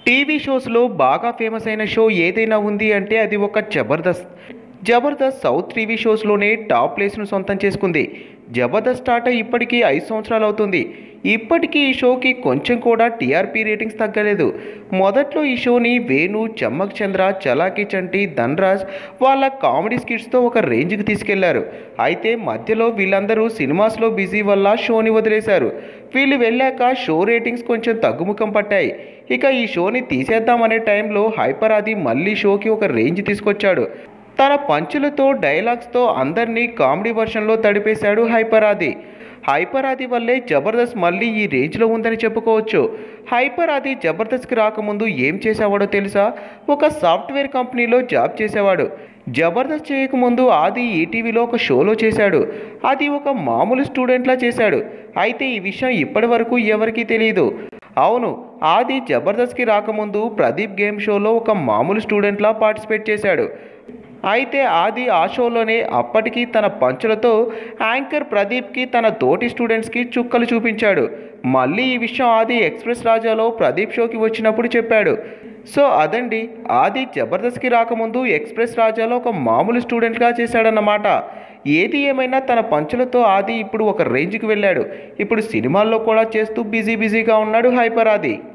TV షోస్లో బాగా famous అయిన show ఏదైనా ఉంది అంటే అది ఒక జబర్దస్త్ జబర్దస్త్ సౌత్ టీవీ షోస్లోనే టాప్ ప్లేస్ను సొంతం చేసుకుంది జబర్దస్త్ స్టార్ట్ అయి ఇప్పటికీ ఐదు సంవత్సరాలు అవుతుంది ఇప్పటికీ ఈ షోకి కొంచెం కూడా టీఆర్పీ రేటింగ్స్ తగ్గలేదు మొదట్లో ఈ షోని వేణు చమ్మక్ చంద్ర చలాకీ చంటి ధన్రాజ్ వాళ్ళ కామెడీ స్కిట్స్తో ఒక రేంజ్కి తీసుకెళ్లారు అయితే మధ్యలో వీళ్ళందరూ సినిమాస్లో బిజీ వల్ల షోని వదిలేశారు వీళ్ళు వెళ్ళాక షో రేటింగ్స్ కొంచెం తగ్గుముఖం పట్టాయి ఇక ఈ షోని తీసేద్దామనే టైంలో హైపర్ ఆది మళ్ళీ షోకి ఒక రేంజ్ తీసుకొచ్చాడు తన పంచులతో డైలాగ్స్తో అందరినీ కామెడీ వర్షన్లో తడిపేశాడు హైపర్ ఆది హైపర్ ఆది వల్లే జబర్దస్త్ మళ్ళీ ఈ రేంజ్లో ఉందని చెప్పుకోవచ్చు హైపర్ ఆది జబర్దస్త్కి రాకముందు ఏం చేసేవాడో తెలుసా ఒక సాఫ్ట్వేర్ కంపెనీలో జాబ్ చేసేవాడు జబర్దస్త్ చేయకముందు ఆది ఈటీవీలో ఒక షోలో చేశాడు అది ఒక మామూలు స్టూడెంట్లా చేశాడు అయితే ఈ విషయం ఇప్పటి వరకు ఎవరికీ తెలియదు అవును ఆది జబర్దస్త్కి రాకముందు ప్రదీప్ గేమ్ షోలో ఒక మామూలు స్టూడెంట్లా పార్టిసిపేట్ చేశాడు అయితే ఆది ఆ షోలోనే అప్పటికి తన పంచులతో యాంకర్ ప్రదీప్కి తన తోటి స్టూడెంట్స్కి చుక్కలు చూపించాడు మళ్ళీ ఈ విషయం ఆది ఎక్స్ప్రెస్ రాజాలో ప్రదీప్ షోకి వచ్చినప్పుడు చెప్పాడు సో అదండి ఆది జబర్దస్త్కి రాకముందు ఎక్స్ప్రెస్ రాజాలో ఒక మామూలు స్టూడెంట్గా చేశాడన్నమాట ఏది ఏమైనా తన పంచులతో ఆది ఇప్పుడు ఒక రేంజ్కి వెళ్ళాడు ఇప్పుడు సినిమాల్లో కూడా చేస్తూ బిజీ బిజీగా ఉన్నాడు హైపర్ ఆది